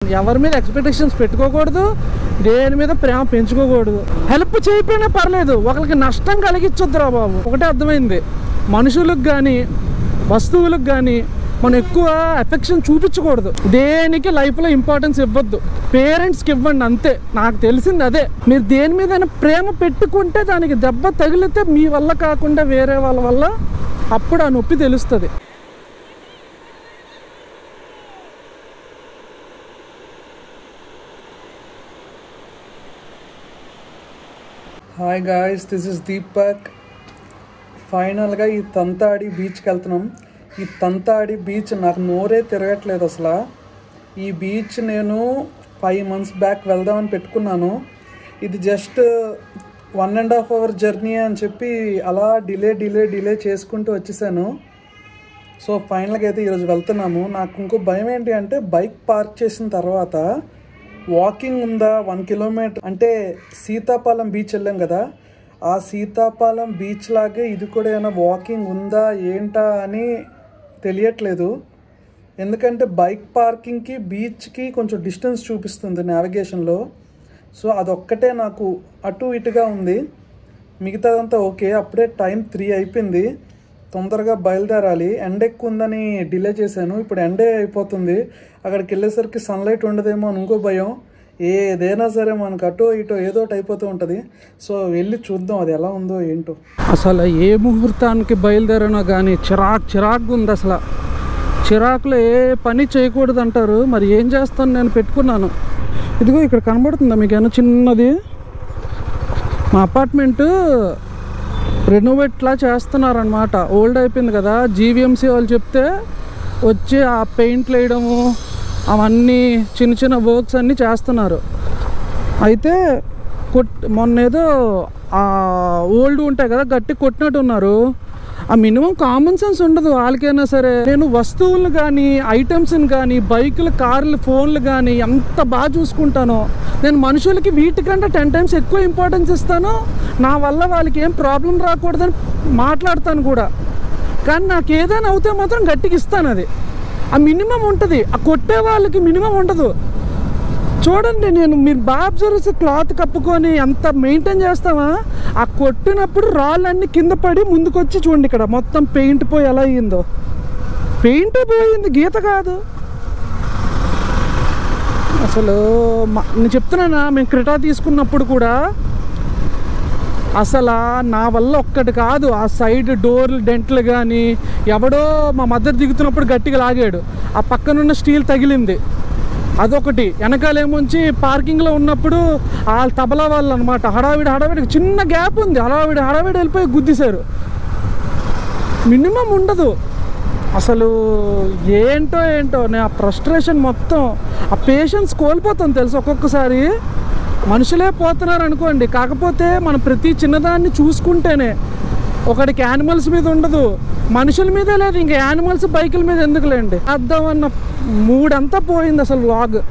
ఎవరి మీద ఎక్స్పెక్టేషన్స్ పెట్టుకోకూడదు దేని మీద ప్రేమ పెంచుకోకూడదు హెల్ప్ చేయకపోయినా పర్లేదు ఒకరికి నష్టం కలిగించొద్దురా బాబు ఒకటే అర్థమైంది మనుషులకు కానీ వస్తువులకు కానీ మనం ఎక్కువ ఎఫెక్షన్ చూపించకూడదు దేనికి లైఫ్లో ఇంపార్టెన్స్ ఇవ్వద్దు పేరెంట్స్కి ఇవ్వండి అంతే నాకు తెలిసింది అదే మీరు దేని మీద ప్రేమ పెట్టుకుంటే దానికి దెబ్బ తగిలితే మీ వల్ల కాకుండా వేరే వాళ్ళ వల్ల అప్పుడు ఆ నొప్పి తెలుస్తుంది hi guys this is Deepak ఫైనల్గా ఈ తంతాడి బీచ్కి వెళ్తున్నాం ఈ తంతాడి బీచ్ నాకు నోరే తిరగట్లేదు అసలు ఈ బీచ్ నేను ఫైవ్ మంత్స్ బ్యాక్ వెళ్దామని పెట్టుకున్నాను ఇది just one and half hour journey అని చెప్పి అలా డిలే డిలే డిలే చేసుకుంటూ వచ్చేసాను సో ఫైనల్గా అయితే ఈరోజు వెళ్తున్నాము నాకు ఇంకో భయం ఏంటి అంటే బైక్ పార్క్ చేసిన తర్వాత వాకింగ్ ఉందా వన్ కిలోమీటర్ అంటే సీతాపాలెం బీచ్ వెళ్ళాం కదా ఆ సీతాపాలెం బీచ్ లాగే ఇది కూడా ఏమైనా వాకింగ్ ఉందా ఏంటా అని తెలియట్లేదు ఎందుకంటే బైక్ పార్కింగ్కి బీచ్కి కొంచెం డిస్టెన్స్ చూపిస్తుంది నావిగేషన్లో సో అదొక్కటే నాకు అటు ఇటుగా ఉంది మిగతాదంతా ఓకే అప్పుడే టైం త్రీ అయిపోయింది తొందరగా బయలుదేరాలి ఎండ ఎక్కువ ఉందని డిలే చేశాను ఇప్పుడు ఎండే అయిపోతుంది అక్కడికి వెళ్ళేసరికి సన్లైట్ ఉండదేమో అని ఇంకో భయం ఏదైనా సరే మనకు అటో ఇటో ఏదో ఒకటి అయిపోతూ ఉంటుంది సో వెళ్ళి చూద్దాం అది ఎలా ఉందో ఏంటో అసలు ఏ ముహూర్తానికి బయలుదేరినా కానీ చిరాక్ చిరాకు ఉంది అసలు చిరాకులో ఏ పని చేయకూడదు అంటారు మరి ఏం చేస్తాను నేను పెట్టుకున్నాను ఇదిగో ఇక్కడ కనబడుతుందా మీకు ఏమైనా చిన్నది మా అపార్ట్మెంటు రెనోవేట్లా చేస్తున్నారనమాట ఓల్డ్ అయిపోయింది కదా జీవీఎంసీ వాళ్ళు చెప్తే వచ్చి ఆ పెయింట్లు వేయడము అవన్నీ చిన్న చిన్న వర్క్స్ అన్నీ చేస్తున్నారు అయితే కొట్ మొన్న ఏదో ఆ ఓల్డ్ ఉంటాయి కదా గట్టి కొట్టినట్టు ఉన్నారు ఆ మినిమం కామన్ సెన్స్ ఉండదు వాళ్ళకైనా సరే నేను వస్తువులు కానీ ఐటమ్స్ని కానీ బైకులు కార్లు ఫోన్లు కానీ ఎంత బాగా చూసుకుంటానో నేను మనుషులకి వీటికంటే టెన్ టైమ్స్ ఎక్కువ ఇంపార్టెన్స్ ఇస్తాను నా వల్ల వాళ్ళకి ఏం ప్రాబ్లం రాకూడదని మాట్లాడతాను కూడా కానీ నాకు ఏదైనా అవుతే మాత్రం గట్టిగా ఇస్తాను అది ఆ మినిమం ఉంటుంది ఆ కొట్టే వాళ్ళకి మినిమం ఉండదు చూడండి నేను మీరు బాగా అబ్జర్వ్ చేస్తే క్లాత్ కప్పుకొని ఎంత మెయింటైన్ చేస్తామా ఆ కొట్టినప్పుడు రాళ్ళన్నీ కింద పడి ముందుకొచ్చి చూడండి ఇక్కడ మొత్తం పెయింట్ పోయి ఎలా అయ్యిందో పెయింట్ పోయింది గీత కాదు అసలు మ- నేను చెప్తున్నానా మేము క్రిటా తీసుకున్నప్పుడు కూడా అసలు నా వల్ల ఒక్కటి కాదు ఆ సైడ్ డోర్లు డెంట్లు కానీ ఎవడో మా మదర్ దిగుతున్నప్పుడు గట్టిగా లాగాడు ఆ పక్కనున్న స్టీల్ తగిలింది అదొకటి వెనకాలేమొంచి పార్కింగ్లో ఉన్నప్పుడు ఆ తబలా వాళ్ళు అనమాట హడావిడి హడావిడి చిన్న గ్యాప్ ఉంది హడావిడి హడావిడి వెళ్ళిపోయి గుద్దేశారు మినిమం ఉండదు అసలు ఏంటో ఏంటో నేను ఆ ఫ్రస్ట్రేషన్ మొత్తం ఆ పేషెన్స్ కోల్పోతాం తెలుసు ఒక్కొక్కసారి మనుషులే పోతున్నారు అనుకోండి కాకపోతే మనం ప్రతి చిన్నదాన్ని చూసుకుంటేనే ఒకడికి యానిమల్స్ మీద ఉండదు మనుషుల మీదే లేదు ఇంకా యానిమల్స్ బైకుల మీద ఎందుకులేండి అర్థమన్న మూడంతా పోయింది అసలు లాగ్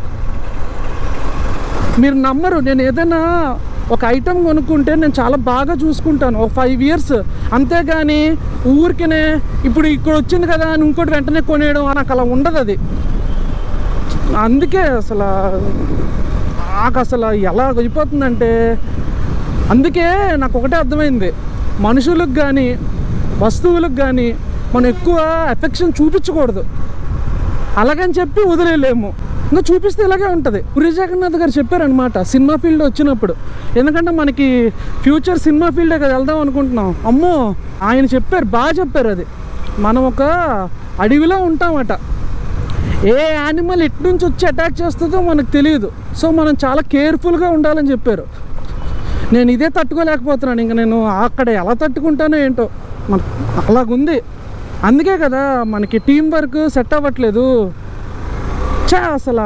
మీరు నమ్మరు నేను ఏదైనా ఒక ఐటెం కొనుక్కుంటే నేను చాలా బాగా చూసుకుంటాను ఒక ఫైవ్ ఇయర్స్ అంతేగాని ఊరికనే ఇప్పుడు ఇక్కడ వచ్చింది కదా అని ఇంకోటి వెంటనే కొనేయడం నాకు అలా ఉండదు అది అందుకే అసలు నాకు అసలు ఎలా అయిపోతుందంటే అందుకే నాకు ఒకటే అర్థమైంది మనుషులకు కానీ వస్తువులకు కానీ మనం ఎక్కువ ఎఫెక్షన్ చూపించకూడదు అలాగని చెప్పి వదిలేయలేము ఇంకా చూపిస్తే ఇలాగే ఉంటుంది పురి జగన్నాథ్ గారు చెప్పారనమాట సినిమా ఫీల్డ్ వచ్చినప్పుడు ఎందుకంటే మనకి ఫ్యూచర్ సినిమా ఫీల్డే కదా వెళ్దాం అనుకుంటున్నాం అమ్మో ఆయన చెప్పారు బాగా చెప్పారు అది మనం ఒక అడవిలో ఉంటామట ఏ యానిమల్ ఎటు నుంచి వచ్చి అటాక్ చేస్తుందో మనకు తెలియదు సో మనం చాలా కేర్ఫుల్గా ఉండాలని చెప్పారు నేను ఇదే తట్టుకోలేకపోతున్నాను ఇంకా నేను అక్కడ ఎలా తట్టుకుంటానో ఏంటో మన అలాగుంది అందుకే కదా మనకి టీం వర్క్ సెట్ అవ్వట్లేదు చా అసలు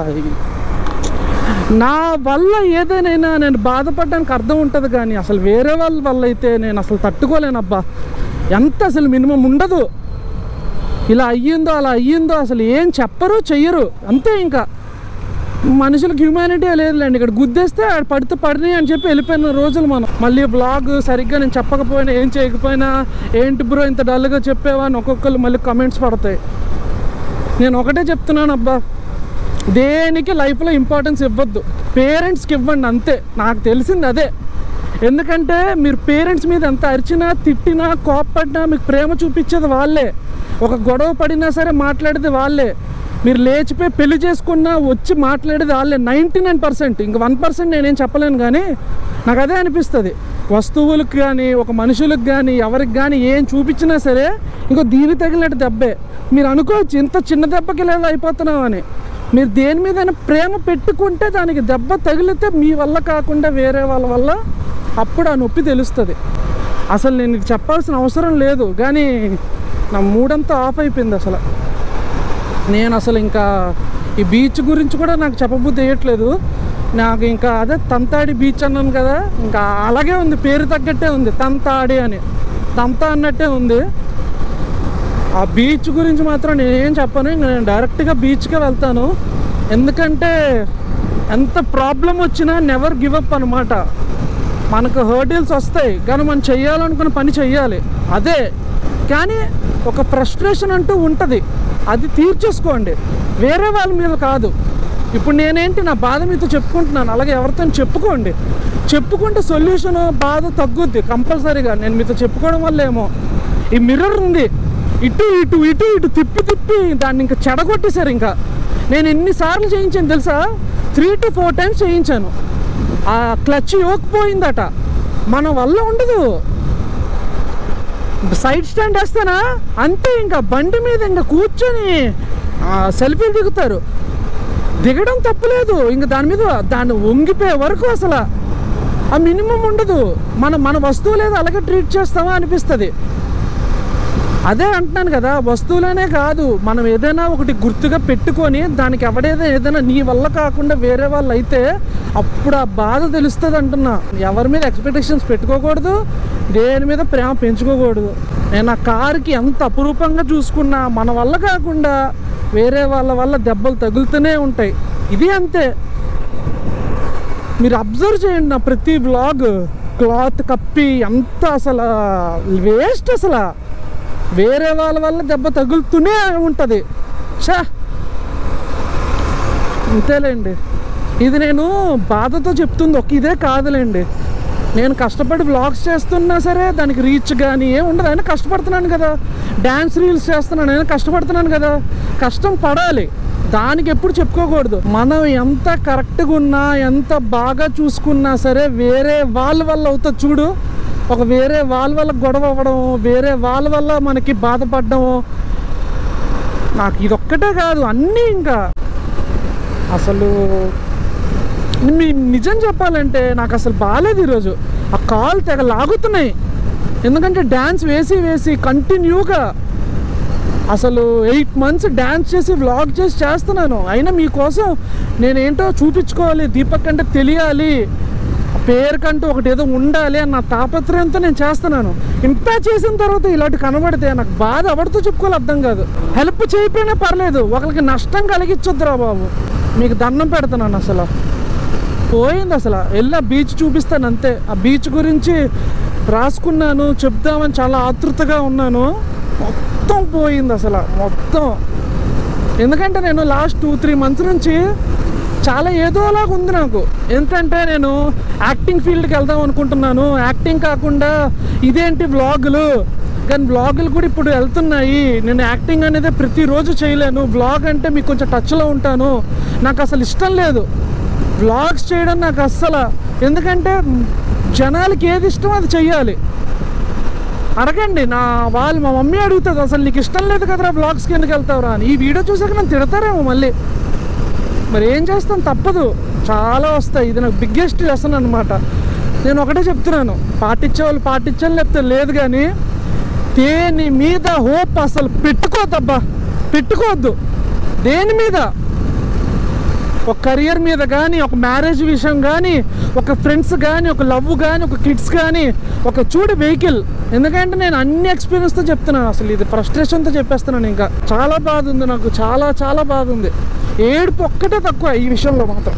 నా వల్ల ఏదైనా నేను బాధపడడానికి అర్థం ఉంటుంది కానీ అసలు వేరే వాళ్ళ వల్ల అయితే నేను అసలు తట్టుకోలేనబ్బా ఎంత అసలు మినిమం ఉండదు ఇలా అయ్యిందో అలా అయ్యిందో అసలు ఏం చెప్పరు చెయ్యరు అంతే ఇంకా మనుషులకు హ్యూమానిటీ లేదులేండి ఇక్కడ గుద్దేస్తే ఆడ పడితే పడినాయి అని చెప్పి వెళ్ళిపోయిన రోజులు మనం మళ్ళీ బ్లాగ్ సరిగ్గా నేను చెప్పకపోయినా ఏం చేయకపోయినా ఏంటి బ్రో ఇంత డల్గా చెప్పేవా అని ఒక్కొక్కరు మళ్ళీ కమెంట్స్ పడతాయి నేను ఒకటే చెప్తున్నాను అబ్బా దేనికి లైఫ్లో ఇంపార్టెన్స్ ఇవ్వద్దు పేరెంట్స్కి ఇవ్వండి అంతే నాకు తెలిసింది అదే ఎందుకంటే మీరు పేరెంట్స్ మీద ఎంత అరిచినా తిట్టినా కోప్పడినా మీకు ప్రేమ చూపించేది వాళ్ళే ఒక గొడవ పడినా సరే మాట్లాడేది వాళ్ళే మీరు లేచిపోయి పెళ్లి చేసుకున్నా వచ్చి మాట్లాడేది వాళ్ళే నైంటీ నైన్ పర్సెంట్ ఇంక వన్ పర్సెంట్ నేనేం చెప్పలేను కానీ నాకు అదే అనిపిస్తుంది వస్తువులకు కానీ ఒక మనుషులకు కానీ ఎవరికి కానీ ఏం చూపించినా సరే ఇంకో దీని తగిలినట్టు దెబ్బే మీరు అనుకోవచ్చు ఇంత చిన్న దెబ్బకి లేదా అయిపోతున్నాం అని మీరు దేని మీద ప్రేమ పెట్టుకుంటే దానికి దెబ్బ తగిలితే మీ వల్ల కాకుండా వేరే వాళ్ళ వల్ల అప్పుడు ఆ నొప్పి తెలుస్తుంది అసలు నేను ఇది చెప్పాల్సిన అవసరం లేదు కానీ నా మూడంతా ఆఫ్ అయిపోయింది అసలు నేను అసలు ఇంకా ఈ బీచ్ గురించి కూడా నాకు చెప్పబుద్ధి వేయట్లేదు నాకు ఇంకా అదే తంతాడి బీచ్ అన్నాను కదా ఇంకా అలాగే ఉంది పేరు తగ్గట్టే ఉంది తంతాడి అని తంత అన్నట్టే ఉంది ఆ బీచ్ గురించి మాత్రం నేనేం చెప్పను ఇంక నేను డైరెక్ట్గా బీచ్కే వెళ్తాను ఎందుకంటే ఎంత ప్రాబ్లం వచ్చినా నెవర్ గివ్ అప్ అనమాట మనకు హర్డిల్స్ వస్తాయి కానీ మనం చెయ్యాలనుకున్న పని చెయ్యాలి అదే కానీ ఒక ఫ్రస్ట్రేషన్ అంటూ ఉంటుంది అది తీర్చేసుకోండి వేరే వాళ్ళ మీద కాదు ఇప్పుడు నేనేంటి నా బాధ మీతో చెప్పుకుంటున్నాను అలాగే ఎవరితో చెప్పుకోండి చెప్పుకుంటే సొల్యూషన్ బాధ తగ్గుద్ది కంపల్సరీగా నేను మీతో చెప్పుకోవడం వల్ల ఏమో ఈ మిర్రర్ ఉంది ఇటు ఇటు ఇటు ఇటు తిప్పి తిప్పి దాన్ని ఇంకా చెడగొట్టేశారు ఇంకా నేను ఎన్నిసార్లు చేయించాను తెలుసా త్రీ టు ఫోర్ టైమ్స్ చేయించాను ఆ క్లచ్ యోకపోయిందట మన వల్ల ఉండదు సైడ్ స్టాండ్ వేస్తానా అంతే ఇంకా బండి మీద ఇంకా కూర్చొని సెల్ఫీలు దిగుతారు దిగడం తప్పులేదు ఇంకా దాని మీద దాన్ని వంగిపోయే వరకు అసలు ఆ మినిమం ఉండదు మన మన వస్తువు లేదు అలాగే ట్రీట్ చేస్తామా అనిపిస్తుంది అదే అంటున్నాను కదా వస్తువులనే కాదు మనం ఏదైనా ఒకటి గుర్తుగా పెట్టుకొని దానికి ఎవడేదో ఏదైనా నీ వల్ల కాకుండా వేరే వాళ్ళు అయితే అప్పుడు ఆ బాధ తెలుస్తుంది అంటున్నా ఎవరి మీద ఎక్స్పెక్టేషన్స్ పెట్టుకోకూడదు దేని మీద ప్రేమ పెంచుకోకూడదు నేను ఆ కారుకి ఎంత అపురూపంగా చూసుకున్నా మన వల్ల కాకుండా వేరే వాళ్ళ వల్ల దెబ్బలు తగులుతూనే ఉంటాయి ఇది అంతే మీరు అబ్జర్వ్ చేయండి నా ప్రతి బ్లాగ్ క్లాత్ కప్పి ఎంత అసలు వేస్ట్ అసలు వేరే వాళ్ళ వల్ల దెబ్బ తగులుతూనే ఉంటుంది షా అంతేలేండి ఇది నేను బాధతో చెప్తుంది ఒక ఇదే కాదులేండి నేను కష్టపడి బ్లాగ్స్ చేస్తున్నా సరే దానికి రీచ్ కానీ ఏం ఉండదు అయినా కష్టపడుతున్నాను కదా డ్యాన్స్ రీల్స్ చేస్తున్నాను అయినా కష్టపడుతున్నాను కదా కష్టం పడాలి దానికి ఎప్పుడు చెప్పుకోకూడదు మనం ఎంత కరెక్ట్గా ఉన్నా ఎంత బాగా చూసుకున్నా సరే వేరే వాళ్ళ వల్ల అవుతుంది చూడు ఒక వేరే వాళ్ళ వల్ల గొడవ అవ్వడం వేరే వాళ్ళ వల్ల మనకి బాధపడడం నాకు ఇదొక్కటే కాదు అన్నీ ఇంకా అసలు మీ నిజం చెప్పాలంటే నాకు అసలు బాగాలేదు ఈరోజు ఆ కాలు తెగ లాగుతున్నాయి ఎందుకంటే డ్యాన్స్ వేసి వేసి కంటిన్యూగా అసలు ఎయిట్ మంత్స్ డ్యాన్స్ చేసి వ్లాగ్ చేసి చేస్తున్నాను అయినా మీకోసం నేనేంటో చూపించుకోవాలి దీపక్ అంటే తెలియాలి పేరుకంటూ ఒకటి ఏదో ఉండాలి అన్న తాపత్రయంతో నేను చేస్తున్నాను ఇంత చేసిన తర్వాత ఇలాంటి కనబడితే నాకు బాధ ఎవరితో చెప్పుకోవాలి అర్థం కాదు హెల్ప్ చేయకపోయినా పర్లేదు ఒకరికి నష్టం కలిగించొద్దురా బాబు మీకు దండం పెడుతున్నాను అసలు పోయింది అసలు వెళ్ళి ఆ బీచ్ చూపిస్తాను అంతే ఆ బీచ్ గురించి రాసుకున్నాను చెప్దామని చాలా ఆతృతగా ఉన్నాను మొత్తం పోయింది అసలు మొత్తం ఎందుకంటే నేను లాస్ట్ టూ త్రీ మంత్స్ నుంచి చాలా ఏదోలాగా ఉంది నాకు ఎందుకంటే నేను యాక్టింగ్ ఫీల్డ్కి వెళ్దాం అనుకుంటున్నాను యాక్టింగ్ కాకుండా ఇదేంటి బ్లాగులు కానీ బ్లాగులు కూడా ఇప్పుడు వెళ్తున్నాయి నేను యాక్టింగ్ అనేది ప్రతిరోజు చేయలేను బ్లాగ్ అంటే మీకు కొంచెం టచ్లో ఉంటాను నాకు అసలు ఇష్టం లేదు వ్లాగ్స్ చేయడం నాకు అస్సలు ఎందుకంటే జనాలకి ఏది ఇష్టం అది చెయ్యాలి అడగండి నా వాళ్ళు మా మమ్మీ అడుగుతుంది అసలు నీకు ఇష్టం లేదు కదరా బ్లాగ్స్కి ఎందుకు వెళ్తావురా అని ఈ వీడియో చూసాక నన్ను తిడతారేమో మళ్ళీ మరి ఏం చేస్తాం తప్పదు చాలా వస్తాయి ఇది నాకు బిగ్గెస్ట్ లెసన్ అనమాట నేను ఒకటే చెప్తున్నాను పాటించే వాళ్ళు పాటించాలని లేకపోతే లేదు కానీ దేని మీద హోప్ అసలు పెట్టుకోవద్దబ్బా పెట్టుకోవద్దు దేని మీద ఒక కెరియర్ మీద కానీ ఒక మ్యారేజ్ విషయం కానీ ఒక ఫ్రెండ్స్ కానీ ఒక లవ్ కానీ ఒక కిడ్స్ కానీ ఒక చూడు వెహికల్ ఎందుకంటే నేను అన్ని ఎక్స్పీరియన్స్తో చెప్తున్నాను అసలు ఇది ఫ్రస్ట్రేషన్తో చెప్పేస్తున్నాను ఇంకా చాలా బాధ ఉంది నాకు చాలా చాలా బాధ ఉంది ఏడుపు ఒక్కటే తక్కువ ఈ విషయంలో మాత్రం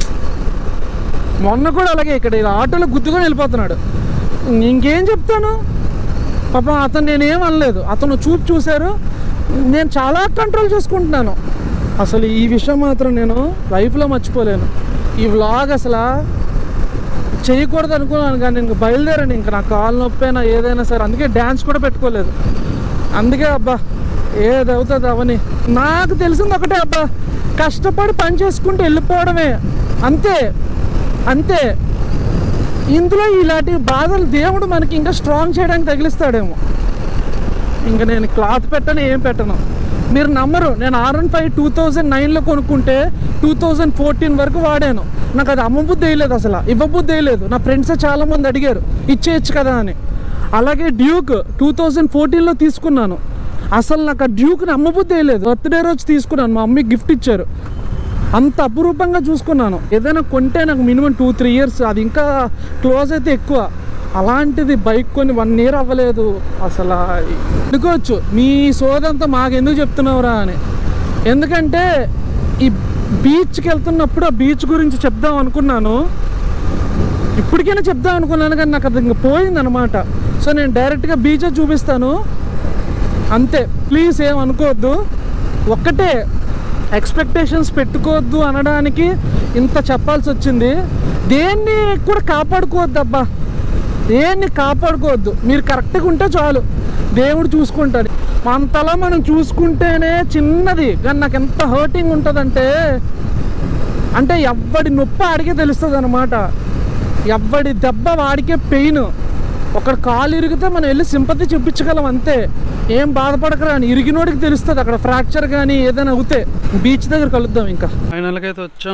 మొన్న కూడా అలాగే ఇక్కడ ఇలా ఆటోలో గుద్దుకొని వెళ్ళిపోతున్నాడు ఇంకేం చెప్తాను పాపం అతను నేనేం అనలేదు అతను చూపు చూశారు నేను చాలా కంట్రోల్ చేసుకుంటున్నాను అసలు ఈ విషయం మాత్రం నేను లైఫ్లో మర్చిపోలేను ఈ వ్లాగ్ అసలు చేయకూడదు అనుకున్నాను కానీ ఇంక బయలుదేరాను ఇంకా నా కాలు నొప్పైనా ఏదైనా సరే అందుకే డ్యాన్స్ కూడా పెట్టుకోలేదు అందుకే అబ్బా ఏది అవుతుంది అవని నాకు తెలిసింది ఒకటే అబ్బా కష్టపడి పని చేసుకుంటూ వెళ్ళిపోవడమే అంతే అంతే ఇందులో ఇలాంటి బాధలు దేవుడు మనకి ఇంకా స్ట్రాంగ్ చేయడానికి తగిలిస్తాడేమో ఇంకా నేను క్లాత్ పెట్టను ఏం పెట్టను మీరు నమ్మరు నేను R one five two thousand నైన్లో కొనుక్కుంటే టూ థౌజండ్ ఫోర్టీన్ వరకు వాడాను నాకు అది అమ్మబుద్ధి వేయలేదు అసలు ఇవ్వబుద్ధి వేయలేదు నా ఫ్రెండ్స్ చాలామంది అడిగారు ఇచ్చేయచ్చు కదా అని అలాగే డ్యూక్ టూ థౌజండ్ ఫోర్టీన్లో తీసుకున్నాను అసలు నాకు ఆ డ్యూక్ని అమ్మబుద్ధి వేయలేదు బర్త్డే రోజు తీసుకున్నాను మా మమ్మీ గిఫ్ట్ ఇచ్చారు అంత అపురూపంగా చూసుకున్నాను ఏదైనా కొంటే నాకు మినిమం టూ త్రీ ఇయర్స్ అది ఇంకా క్లోజ్ అయితే ఎక్కువ అలాంటిది బైక్ కొని వన్ ఇయర్ అవ్వలేదు అసలు అనుకోవచ్చు మీ సోదంతా మాకు ఎందుకు చెప్తున్నావురా అని ఎందుకంటే ఈ బీచ్కి వెళ్తున్నప్పుడు ఆ బీచ్ గురించి చెప్దాం అనుకున్నాను ఇప్పటికైనా చెప్దాం అనుకున్నాను కానీ నాకు అది ఇంకా పోయిందనమాట సో నేను డైరెక్ట్గా బీచే చూపిస్తాను అంతే ప్లీజ్ ఏం అనుకోవద్దు ఒక్కటే ఎక్స్పెక్టేషన్స్ పెట్టుకోవద్దు అనడానికి ఇంత చెప్పాల్సి వచ్చింది దేన్ని కూడా కాపాడుకోవద్దు అబ్బా దేన్ని కాపాడుకోవద్దు మీరు కరెక్ట్గా ఉంటే చాలు దేవుడు చూసుకుంటాడు అంతలా మనం చూసుకుంటేనే చిన్నది కానీ నాకు ఎంత హర్టింగ్ ఉంటుందంటే అంటే ఎవ్వడి నొప్పి ఆడికే తెలుస్తుంది అనమాట ఎవ్వడి దెబ్బ వాడికే పెయిన్ ఒకడు కాలు ఇరిగితే మనం వెళ్ళి సింపతి చూపించగలం అంతే ఏం బాధపడకరా అని ఇరిగినోడికి తెలుస్తుంది అక్కడ ఫ్రాక్చర్ కానీ ఏదైనా అవుతే బీచ్ దగ్గర కలుద్దాం ఇంకా ఫైనల్గా అయితే వచ్చాం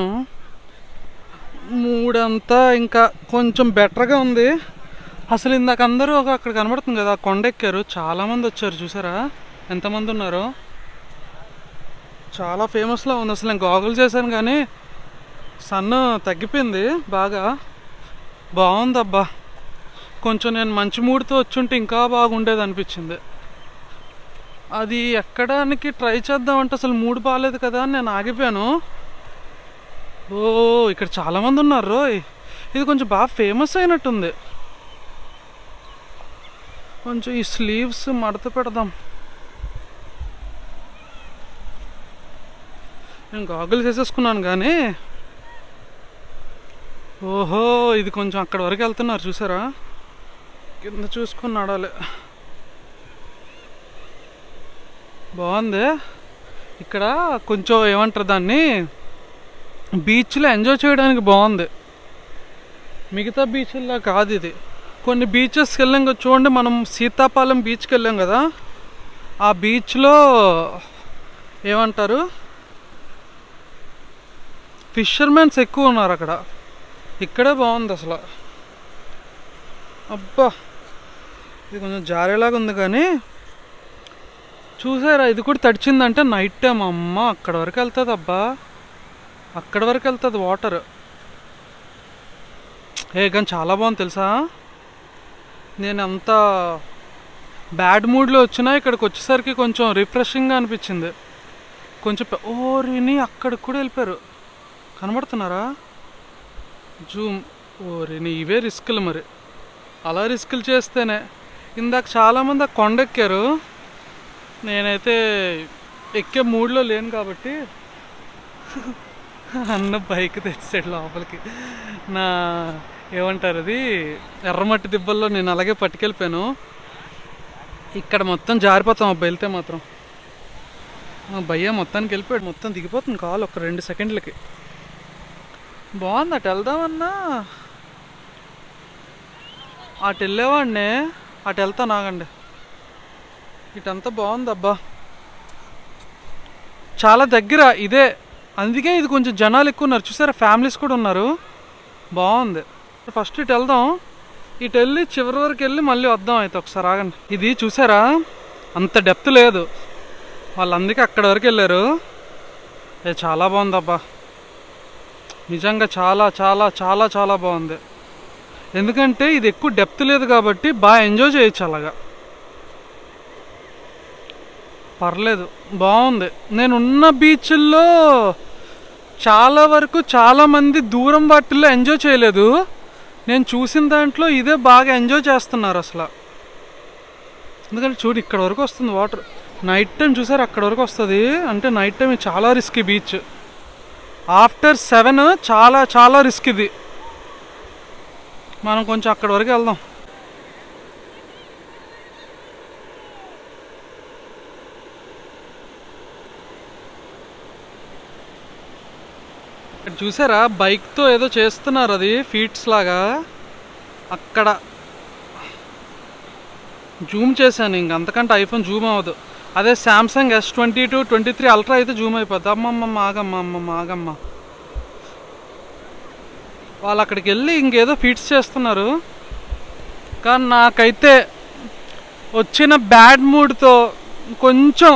మూడంతా ఇంకా కొంచెం బెటర్గా ఉంది అసలు ఇందాక అందరూ ఒక అక్కడ కనబడుతుంది కదా ఆ కొండ ఎక్కారు చాలామంది వచ్చారు చూసారా ఎంతమంది ఉన్నారు చాలా ఫేమస్లో ఉంది అసలు నేను గోగుల్ చేశాను కానీ సన్ తగ్గిపోయింది బాగా బాగుంది అబ్బా కొంచెం నేను మంచి మూడ్తో వచ్చుంటే ఇంకా బాగుండేది అనిపించింది అది ఎక్కడానికి ట్రై చేద్దామంటే అసలు మూడు బాగాలేదు కదా అని నేను ఆగిపోయాను ఓ ఇక్కడ చాలామంది ఉన్నారు రోయ్ ఇది కొంచెం బాగా ఫేమస్ అయినట్టుంది కొంచెం ఈ స్లీవ్స్ మడత పెడదాం నేను గాగుల్స్ వేసేసుకున్నాను కానీ ఓహో ఇది కొంచెం అక్కడ వరకు వెళ్తున్నారు చూసారా కింద చూసుకొని నడాలి బాగుంది ఇక్కడ కొంచెం ఏమంటారు దాన్ని బీచ్లో ఎంజాయ్ చేయడానికి బాగుంది మిగతా బీచ్ల్లో కాదు ఇది కొన్ని బీచెస్కి వెళ్ళాం కదా చూడండి మనం సీతాపాలెం బీచ్కి వెళ్ళాం కదా ఆ బీచ్లో ఏమంటారు ఫిషర్మెన్స్ ఎక్కువ ఉన్నారు అక్కడ ఇక్కడే బాగుంది అసలు అబ్బా ఇది కొంచెం జారేలాగా ఉంది కానీ చూసారా ఇది కూడా తడిచిందంటే నైట్ టైం అమ్మ అక్కడ వరకు వెళ్తుంది అబ్బా అక్కడ వరకు వెళ్తుంది వాటర్ ఏ కానీ చాలా బాగుంది తెలుసా నేను అంత బ్యాడ్ మూడ్లో వచ్చినా ఇక్కడికి వచ్చేసరికి కొంచెం రిఫ్రెషింగ్గా అనిపించింది కొంచెం పె- ఓ రిని అక్కడికి కూడా వెళ్ళిపోయారు కనబడుతున్నారా జూమ్ ఓ రిని ఇవే రిస్కులు మరి అలా రిస్కులు చేస్తేనే ఇందాక చాలామంది ఆ కొండ ఎక్కారు నేనైతే ఎక్కే మూడ్లో లేను కాబట్టి అన్న బైక్ తెచ్చాడు లోపలికి నా ఏమంటారు అది ఎర్రమట్టి దిబ్బల్లో నేను అలాగే పట్టుకెళ్ళిపోయాను ఇక్కడ మొత్తం జారిపోతాం అబ్బా వెళ్తే మాత్రం ఆ భయ్య మొత్తానికి వెళ్ళిపోయాడు మొత్తం దిగిపోతుంది కాల్ ఒక రెండు సెకండ్లకి బాగుంది అటు వెళ్దామన్నా అటు వెళ్ళేవాడిని అటు వెళ్తా నాగండి ఇటంతా బాగుంది అబ్బా చాలా దగ్గర ఇదే అందుకే ఇది కొంచెం జనాలు ఎక్కువ ఉన్నారు చూసారా ఫ్యామిలీస్ కూడా ఉన్నారు బాగుంది ఫస్ట్ ఇటు వెళ్దాం ఇటు వెళ్ళి చివరి వరకు వెళ్ళి మళ్ళీ వద్దాం అయితే ఒకసారి ఆగండి ఇది చూసారా అంత డెప్త్ లేదు వాళ్ళు అందుకే అక్కడ వరకు వెళ్ళారు ఏ చాలా బాగుంది అబ్బా నిజంగా చాలా చాలా చాలా చాలా బాగుంది ఎందుకంటే ఇది ఎక్కువ డెప్త్ లేదు కాబట్టి బాగా ఎంజాయ్ చేయొచ్చు అలాగా పర్లేదు బాగుంది నేను ఉన్న బీచ్ల్లో చాలా వరకు చాలా మంది దూరం వాటిల్లో ఎంజాయ్ చేయలేదు నేను చూసిన దాంట్లో ఇదే బాగా ఎంజాయ్ చేస్తున్నారు అసలు ఎందుకంటే చూడు ఇక్కడ వరకు వస్తుంది వాటర్ నైట్ టైం చూసారు అక్కడ వరకు వస్తుంది అంటే నైట్ టైం చాలా రిస్కీ బీచ్ ఆఫ్టర్ సెవెన్ చాలా చాలా రిస్క్ ఇది మనం కొంచెం అక్కడ వరకు వెళ్దాం ఇక్కడ చూసారా బైక్తో ఏదో చేస్తున్నారు అది ఫీట్స్ లాగా అక్కడ జూమ్ చేశాను ఇంక అంతకంటే ఐఫోన్ జూమ్ అవ్వదు అదే Samsung S twenty two twenty three ultra అయితే జూమ్ అయిపోద్ది అమ్మమ్మ ఆగమ్మ అమ్మమ్మ ఆగమ్మ వాళ్ళు అక్కడికి వెళ్ళి ఇంకేదో ఫీట్స్ చేస్తున్నారు కానీ నాకైతే వచ్చిన బ్యాడ్ మూడ్తో కొంచెం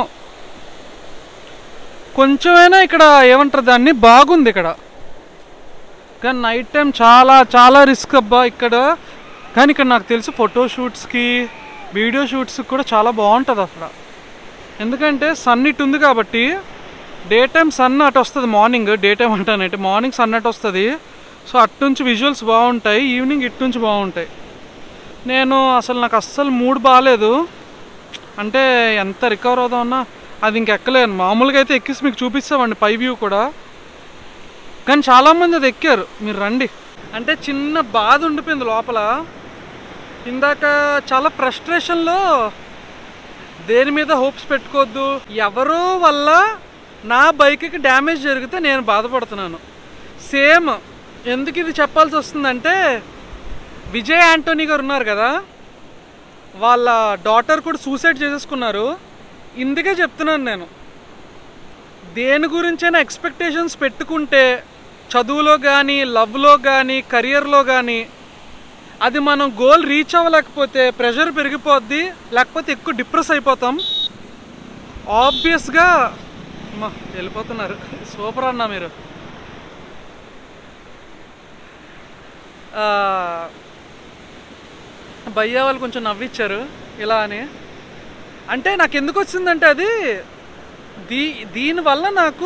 కొంచెమైనా ఇక్కడ ఏమంటారు దాన్ని బాగుంది ఇక్కడ కానీ నైట్ టైం చాలా చాలా రిస్క్ అబ్బా ఇక్కడ కానీ ఇక్కడ నాకు తెలిసి ఫోటో షూట్స్కి వీడియో షూట్స్కి కూడా చాలా బాగుంటుంది అక్కడ ఎందుకంటే సన్ ఇటు ఉంది కాబట్టి డే టైం సన్ అటు వస్తుంది మార్నింగ్ డే టైం అంటానంటే మార్నింగ్ సన్ అటు వస్తుంది సో అటు నుంచి విజువల్స్ బాగుంటాయి ఈవినింగ్ ఇటు నుంచి బాగుంటాయి నేను అసలు నాకు అస్సలు మూడ్ బాగాలేదు అంటే ఎంత రికవర్ అవుదామన్నా అది ఇంకెక్కలేను మామూలుగా అయితే ఎక్కిసి మీకు చూపిస్తామండి పై వ్యూ కూడా కానీ చాలామంది అది ఎక్కారు మీరు రండి అంటే చిన్న బాధ ఉండిపోయింది లోపల ఇందాక చాలా ఫ్రస్ట్రేషన్లో దేని మీద హోప్స్ పెట్టుకోవద్దు ఎవరో వల్ల నా బైక్కి డ్యామేజ్ జరిగితే నేను బాధపడుతున్నాను సేమ్ ఎందుకు ఇది చెప్పాల్సి వస్తుందంటే విజయ్ యాంటోనీ గారు ఉన్నారు కదా వాళ్ళ డాటర్ కూడా సూసైడ్ చేసేసుకున్నారు ఇందుకే చెప్తున్నాను నేను దేని గురించైనా ఎక్స్పెక్టేషన్స్ పెట్టుకుంటే చదువులో కానీ లవ్లో కానీ కెరియర్లో కానీ అది మనం గోల్ రీచ్ అవ్వలేకపోతే ప్రెషర్ పెరిగిపోద్ది లేకపోతే ఎక్కువ డిప్రెస్ అయిపోతాం ఆబ్వియస్గా అమ్మా వెళ్ళిపోతున్నారు సూపర్ అన్నా మీరు ఆ, భయ్యా వాళ్ళు కొంచెం నవ్విచ్చారు ఇలా అని అంటే నాకు ఎందుకు వచ్చిందంటే అది దీ దీనివల్ల నాకు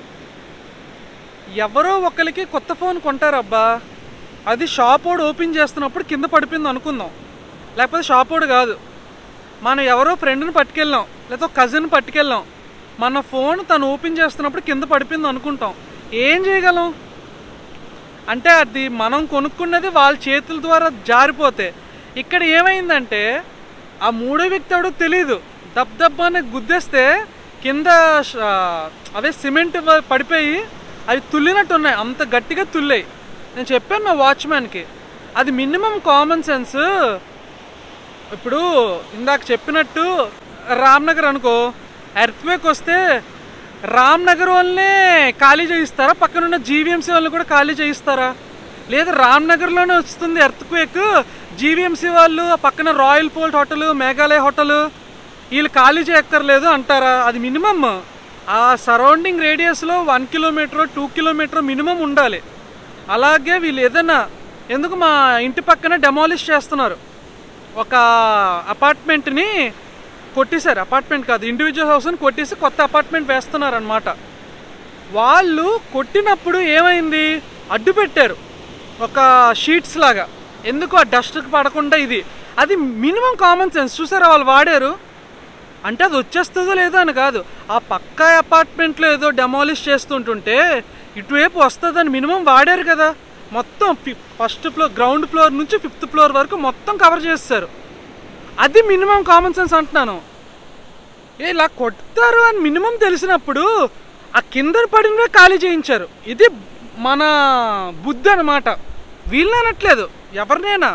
ఎవరో ఒకరికి కొత్త ఫోన్ కొంటారబ్బా అది షాప్ ఓడు ఓపెన్ చేస్తున్నప్పుడు కింద పడిపోయింది అనుకుందాం లేకపోతే షాప్ ఓడు కాదు మనం ఎవరో ఫ్రెండ్ని పట్టుకెళ్ళాం లేకపోతే కజిన్ పట్టుకెళ్ళాం మన ఫోన్ తను ఓపెన్ చేస్తున్నప్పుడు కింద పడిపోయింది అనుకుంటాం ఏం చేయగలం అంటే అది మనం కొనుక్కున్నది వాళ్ళ చేతుల ద్వారా జారిపోతే ఇక్కడ ఏమైందంటే ఆ మూడో వ్యక్తి ఎవడో తెలీదు దబ్ దబ్ అని గుద్దేస్తే కింద ష- అవే సిమెంట్ వ- పడిపోయి అవి తుల్లినట్టు ఉన్నాయి అంత గట్టిగా తుల్లాయి నేను చెప్పాను మా వాచ్మ్యాన్కి అది మినిమం కామన్ సెన్స్ ఇప్పుడు ఇందాక చెప్పినట్టు రామ్నగర్ అనుకో ఎర్త్వేక్ వస్తే రామ్నగర్ వాళ్ళనే ఖాళీ చేయిస్తారా పక్కనున్న జీవీఎంసీ వాళ్ళని కూడా ఖాళీ చేయిస్తారా లేదా రామ్నగర్లోనే వస్తుంది ఎర్త్క్వేక్ జీవీఎంసీ వాళ్ళు ఆ పక్కన రాయల్ పోల్ట్ హోటల్ మేఘాలయ హోటల్ వీళ్ళు ఖాళీ చేయక్కర్లేదు అంటారా అది మినిమమ్ ఆ సరౌండింగ్ రేడియస్లో one kilometer two kilometer minimum ఉండాలి అలాగే వీళ్ళు ఏదైనా ఎందుకు మా ఇంటి పక్కన డెమాలిష్ చేస్తున్నారు ఒక అపార్ట్మెంట్ని కొట్టేశారు అపార్ట్మెంట్ కాదు ఇండివిజువల్ హౌస్ని కొట్టేసి కొత్త అపార్ట్మెంట్ వేస్తున్నారు అనమాట వాళ్ళు కొట్టినప్పుడు ఏమైంది అడ్డు పెట్టారు ఒక షీట్స్ లాగా ఎందుకు ఆ డస్ట్కి పడకుండా ఇది అది మినిమం కామన్ సెన్స్ చూసారా వాళ్ళు వాడారు అంటే అది వచ్చేస్తుందో లేదో అని కాదు ఆ పక్క అపార్ట్మెంట్లో ఏదో డెమాలిష్ చేస్తుంటుంటే ఇటువైపు వస్తుందని మినిమం వాడారు కదా మొత్తం ఫస్ట్ ఫ్లోర్ గ్రౌండ్ ఫ్లోర్ నుంచి ఫిఫ్త్ ఫ్లోర్ వరకు మొత్తం కవర్ చేస్తారు అది మినిమం కామన్ సెన్స్ అంటున్నాను ఏ ఇలా కొడతారు అని మినిమం తెలిసినప్పుడు ఆ కింద పడినవే ఖాళీ చేయించారు ఇది మన బుద్ధి అనమాట వీళ్ళనట్లేదు ఎవరినైనా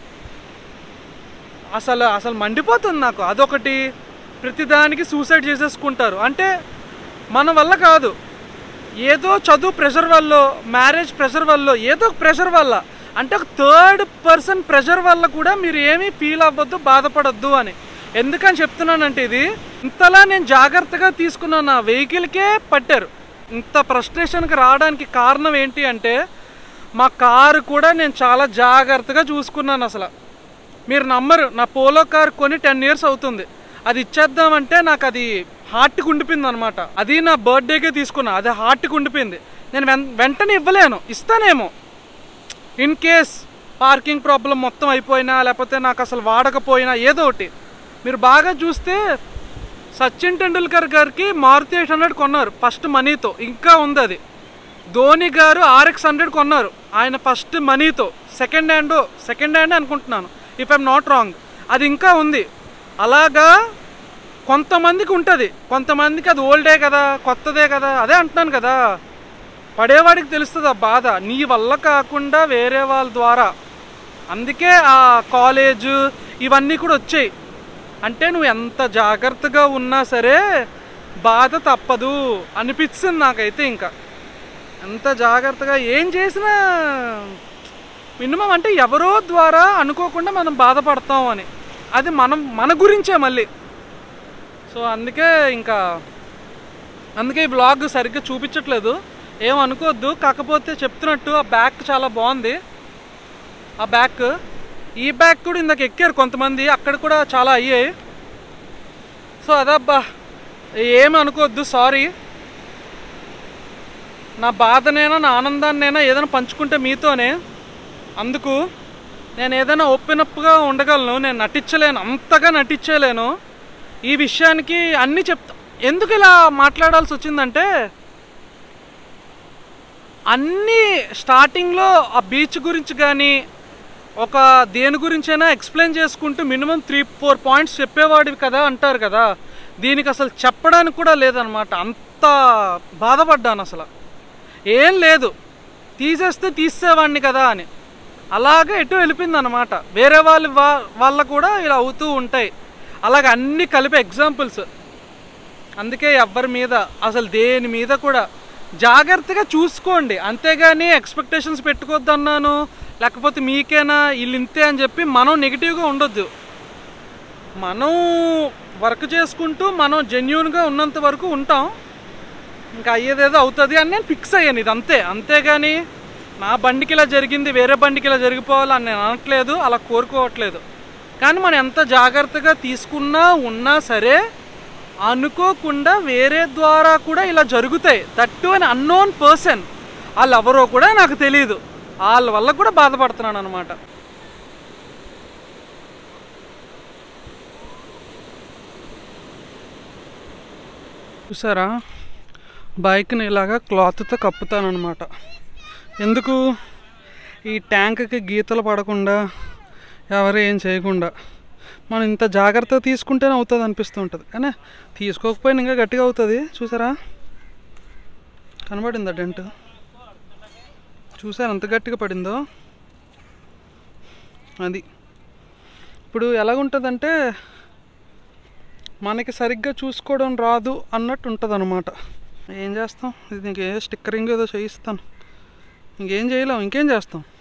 అసలు అసలు మండిపోతుంది నాకు అదొకటి ప్రతిదానికి సూసైడ్ చేసేసుకుంటారు అంటే మన వల్ల కాదు ఏదో చదువు ప్రెషర్ వల్ల మ్యారేజ్ ప్రెషర్ వల్ల ఏదో ఒక ప్రెషర్ వల్ల అంటే ఒక థర్డ్ పర్సన్ ప్రెషర్ వల్ల కూడా మీరు ఏమీ ఫీల్ అవ్వద్దు బాధపడద్దు అని ఎందుకని చెప్తున్నానంటే ఇది ఇంతలా నేను జాగ్రత్తగా తీసుకున్న నా వెహికల్కే పట్టారు ఇంత ఫ్రస్ట్రేషన్కి రావడానికి కారణం ఏంటి అంటే మా కారు కూడా నేను చాలా జాగ్రత్తగా చూసుకున్నాను అసలు మీరు నమ్మరు నా పోలో కార్ కొని టెన్ ఇయర్స్ అవుతుంది అది ఇచ్చేద్దామంటే నాకు అది హార్ట్కి ఉండిపోయింది అనమాట అది నా బర్త్డేకే తీసుకున్నా అది హార్ట్కి ఉండిపోయింది నేను వెం- వెంటనే ఇవ్వలేను ఇస్తానేమో ఇన్ కేస్ పార్కింగ్ ప్రాబ్లం మొత్తం అయిపోయినా లేకపోతే నాకు అసలు వాడకపోయినా ఏదో ఒకటి మీరు బాగా చూస్తే సచిన్ టెండూల్కర్ గారికి మారుతి ఎయిట్ హండ్రెడ్ కొన్నారు ఫస్ట్ మనీతో ఇంకా ఉంది అది ధోని గారు ఆర్ఎక్స్ హండ్రెడ్ కొన్నారు ఆయన ఫస్ట్ మనీతో సెకండ్ హ్యాండ్ సెకండ్ హ్యాండ్ అనుకుంటున్నాను ఇఫ్ ఐఎమ్ నాట్ రాంగ్ అది ఇంకా ఉంది అలాగా కొంతమందికి ఉంటుంది కొంతమందికి అది ఓల్డే కదా కొత్తదే కదా అదే అంటున్నాను కదా పడేవాడికి తెలుస్తుంది ఆ బాధ నీ వల్ల కాకుండా వేరే వాళ్ళ ద్వారా అందుకే ఆ కాలేజ్ ఇవన్నీ కూడా వచ్చాయి అంటే నువ్వు ఎంత జాగ్రత్తగా ఉన్నా సరే బాధ తప్పదు అనిపిస్తుంది నాకైతే ఇంకా ఎంత జాగ్రత్తగా ఏం చేసినా మినిమం అంటే ఎవరో ద్వారా అనుకోకుండా మనం బాధపడతాం అని అది మనం మన గురించే మళ్ళీ సో అందుకే ఇంకా అందుకే ఈ బ్లాగ్ సరిగ్గా చూపించట్లేదు ఏం అనుకోవద్దు కాకపోతే చెప్తున్నట్టు ఆ బ్యాక్ చాలా బాగుంది ఆ బ్యాక్ ఈ బ్యాక్ కూడా ఇందాక ఎక్కారు కొంతమంది అక్కడ కూడా చాలా అయ్యాయి సో అదబ్బా ఏమి అనుకోవద్దు సారీ నా బాధనైనా నా ఆనందాన్నైనా ఏదైనా పంచుకుంటే మీతోనే అందుకు నేను ఏదైనా ఓపెన్ అప్గా ఉండగలను నేను నటించలేను అంతగా నటించలేను ఈ విషయానికి అన్నీ చెప్తా ఎందుకు ఇలా మాట్లాడాల్సి వచ్చిందంటే అన్నీ స్టార్టింగ్లో ఆ బీచ్ గురించి కానీ ఒక దేని గురించైనా ఎక్స్ప్లెయిన్ చేసుకుంటూ మినిమం త్రీ ఫోర్ పాయింట్స్ చెప్పేవాడివి కదా అంటారు కదా దీనికి అసలు చెప్పడానికి కూడా లేదనమాట అంత బాధపడ్డాను అసలు ఏం లేదు తీసేస్తే తీసేవాడిని కదా అని అలాగే ఎటు వెళ్ళిపోయింది అనమాట వేరే వాళ్ళ వా- వాళ్ళ కూడా ఇలా అవుతూ ఉంటాయి అలాగే అన్ని కలిపి ఎగ్జాంపుల్స్ అందుకే ఎవ్వరి మీద అసలు దేని మీద కూడా జాగ్రత్తగా చూసుకోండి అంతేగాని ఎక్స్పెక్టేషన్స్ పెట్టుకోవద్దు అన్నాను లేకపోతే మీకేనా వీళ్ళు ఇంతే అని చెప్పి మనం నెగిటివ్గా ఉండొద్దు మనం వర్క్ చేసుకుంటూ మనం జెన్యున్గా ఉన్నంత వరకు ఉంటాం ఇంకా అయ్యేదేదో అవుతుంది అని నేను ఫిక్స్ అయ్యాను ఇది అంతే అంతేగాని నా బండికి ఇలా జరిగింది వేరే బండికి ఇలా జరిగిపోవాలని నేను అనట్లేదు అలా కోరుకోవట్లేదు కానీ మనం ఎంత జాగ్రత్తగా తీసుకున్నా ఉన్నా సరే అనుకోకుండా వేరే ద్వారా కూడా ఇలా జరుగుతాయి దట్టు అని అన్నోన్ పర్సన్ వాళ్ళు ఎవరో కూడా నాకు తెలియదు వాళ్ళ వల్ల కూడా బాధపడుతున్నాను అనమాట చూసారా బైక్ని ఇలాగా క్లాత్తో కప్పుతానమాట ఎందుకు ఈ ట్యాంక్కి గీతలు పడకుండా ఎవరు ఏం చేయకుండా మనం ఇంత జాగ్రత్త తీసుకుంటేనే అవుతుంది అనిపిస్తూ ఉంటుంది కానీ తీసుకోకపోయినా ఇంకా గట్టిగా అవుతుంది చూసారా కనబడిందా డెంట్ చూసారు ఎంత గట్టిగా పడిందో అది ఇప్పుడు ఎలాగుంటుందంటే మనకి సరిగ్గా చూసుకోవడం రాదు అన్నట్టు ఉంటుంది అనమాట ఏం చేస్తాం ఇది నీకు ఏ స్టిక్కరింగ్ ఏదో చేయిస్తాను ఇంకేం చేయలేం ఇంకేం చేస్తాం